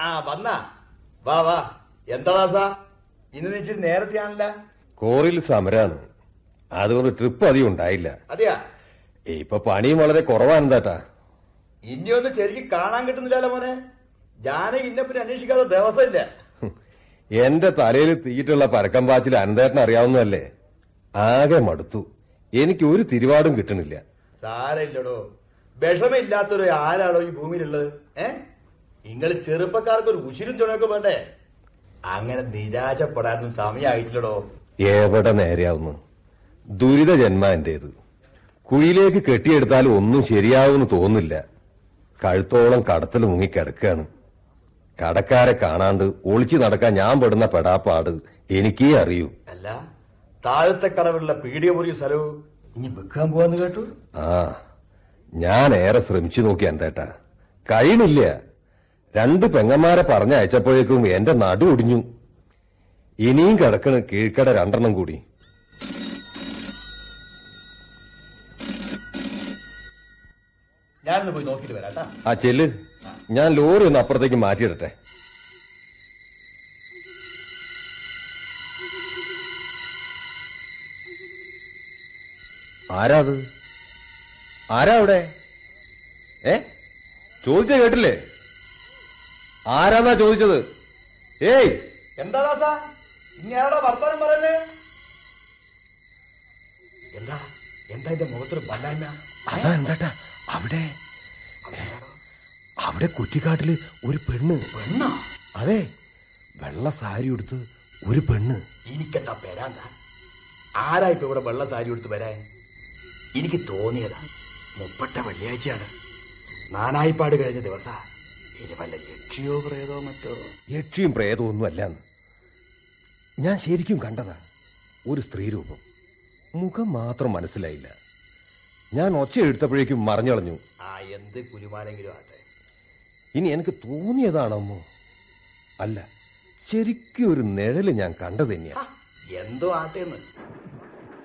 ആ വന്ന വാ വാ എന്താ ദാസാ ഇന്ന് നീ ഇച്ചിരി നേരത്തെയാണല്ല കോറിൽ സമരാണ് അതുകൊണ്ട് ട്രിപ്പ് അധികം ഉണ്ടായില്ല അതെയാ ഇപ്പൊ പണിയും വളരെ കുറവാണെന്താട്ടാ ഇനി ഒന്ന് ശരിക്കും കാണാൻ കിട്ടുന്നില്ലല്ലോ മോനെ ജാനകി ഇന്നെപ്പറ്റി അന്വേഷിക്കാതെ ദിവസമില്ല എന്റെ തലയിൽ തീയിട്ടുള്ള പരക്കം പാച്ചിൽ അനന്തേട്ടൻ അറിയാവുന്നതല്ലേ ആകെ മടുത്തു എനിക്ക് ഒരു തിരുവാടും കിട്ടണില്ല സാരമില്ലടോ വിഷമില്ലാത്തൊരു ആരാടോ ഈ ഭൂമിയിലുള്ളത് ഏ നിങ്ങൾ ചെറുപ്പക്കാർക്ക് ഒരു ഉശിരും ചുണയൊക്കെ വേണ്ടേ അങ്ങനെ നിരാശപ്പെടാനൊന്നും സമയമായിട്ടില്ലടോ എവിടെ നേരെയാവുന്നു ദുരിത ജന്മ എന്റേത് കുഴിയിലേക്ക് കെട്ടിയെടുത്താൽ ഒന്നും ശരിയാവുമെന്ന് തോന്നില്ല കഴുത്തോളം കടത്തിൽ മുങ്ങിക്കിടക്കാണ് കടക്കാരെ കാണാണ്ട് ഒളിച്ചു നടക്കാൻ ഞാൻ പെടുന്ന പെടാപ്പാട് എനിക്കേ അറിയൂ അല്ല താഴത്തെ കടവുള്ള പീഡിയ പൊറിയ സ്ഥലവും ഇനി വെക്കാൻ പോവാന്ന് കേട്ടു ആ ഞാൻ ഏറെ ശ്രമിച്ചു നോക്കി എന്തേട്ടാ കഴിയണില്ല രണ്ട് പെങ്ങന്മാരെ പറഞ്ഞയച്ചപ്പോഴേക്കും എന്റെ നടു ഒടിഞ്ഞു ഇനിയും കിടക്കണ് കീഴ്ക്കട രണ്ടെണ്ണം കൂടി ഞാനൊന്ന് പോയി നോക്കിയിട്ട് വരാട്ടാ ആ ചെല്ല് ഞാൻ ലോറി ഒന്ന് അപ്പുറത്തേക്ക് മാറ്റിയിടട്ടെ ആരാ അത് ആരാ അവിടെ ഏ ചോദിച്ച കേട്ടില്ലേ ആരാന്നാ ചോദിച്ചത് ഏയ് എന്താ ദാസാ ഇങ്ങനെയാണോ വർത്താനം പറയുന്നേ എന്താ എന്താ എന്റെ മുഖത്തൊരു ബല്ലായ്മ അതാ എന്താട്ടാ അവിടെ അവിടെ കുറ്റിക്കാട്ടില് ഒരു പെണ്ണ് പെണ്ണോ അതെ വെള്ള സാരി എടുത്ത് ഒരു പെണ്ണ് എനിക്കെന്താ വരാന്ത ആരാ ഇപ്പൊ ഇവിടെ വെള്ള സാരി എടുത്ത് വരാൻ എനിക്ക് തോന്നിയതാ മുപ്പട്ട വെള്ളിയാഴ്ചയാണ് നാനായിപ്പാട് കഴിഞ്ഞ ദിവസ ഇനി വല്ല യക്ഷിയോ പ്രേതോ മറ്റോ യക്ഷിയും പ്രേതവും ഒന്നും അല്ലാന്ന് ഞാൻ ശരിക്കും കണ്ടതാ ഒരു സ്ത്രീരൂപം മുഖം മാത്രം മനസ്സിലായില്ല ഞാൻ ഒച്ച എടുത്തപ്പോഴേക്കും മറിഞ്ഞളഞ്ഞു ആ എന്ത് കുലുമാനെങ്കിലും ആട്ടെ ഇനി എനിക്ക് തോന്നിയതാണമ്മോ അല്ല ശരിക്കും ഒരു നിഴല് ഞാൻ കണ്ടത് തന്നെയാ ഹ, എന്തോ ആട്ടെന്ന്